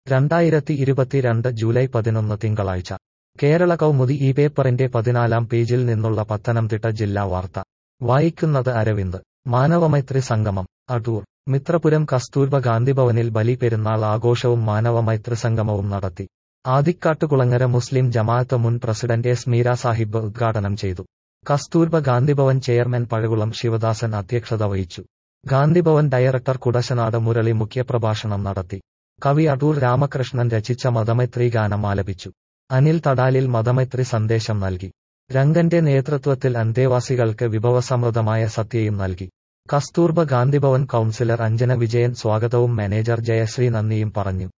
രണ്ടായിരത്തി ഇരുപത്തിരണ്ട് ജൂലൈ പതിനൊന്ന് തിങ്കളാഴ്ച കേരള കൗമുദി ഈ പേപ്പറിന്റെ പതിനാലാം പേജിൽ നിന്നുള്ള പത്തനംതിട്ട ജില്ലാ വാർത്ത വായിക്കുന്നത് അരവിന്ദ് മാനവമൈത്രി സംഗമം അടൂർ മിത്രപുരം കസ്തൂർബ ഗാന്ധിഭവനിൽ ബലി പെരുന്നാൾ ആഘോഷവും മാനവമൈത്രി സംഗമവും നടത്തി ആദിക്കാട്ടുകുളങ്ങര മുസ്ലിം ജമാഅത്ത് മുൻ പ്രസിഡന്റ് എസ് മീര സാഹിബ് ഉദ്ഘാടനം ചെയ്തു കസ്തൂർബ ഗാന്ധിഭവൻ ചെയർമാൻ പഴകുളം ശിവദാസൻ അധ്യക്ഷത വഹിച്ചു ഗാന്ധിഭവൻ ഡയറക്ടർ കുടശനാട് മുരളി മുഖ്യപ്രഭാഷണം നടത്തി കവി അടൂർ രാമകൃഷ്ണൻ രചിച്ച മതമൈത്രി ഗാനം ആലപിച്ചു അനിൽ തടാലിൽ മതമൈത്രി സന്ദേശം നൽകി രംഗന്റെ നേതൃത്വത്തിൽ അന്തേവാസികൾക്ക് വിഭവസമൃദ്ധമായ സത്യയും നൽകി കസ്തൂർബ ഗാന്ധിഭവൻ കൗൺസിലർ അഞ്ജന വിജയൻ സ്വാഗതവും മാനേജർ ജയശ്രീ നന്ദിയും പറഞ്ഞു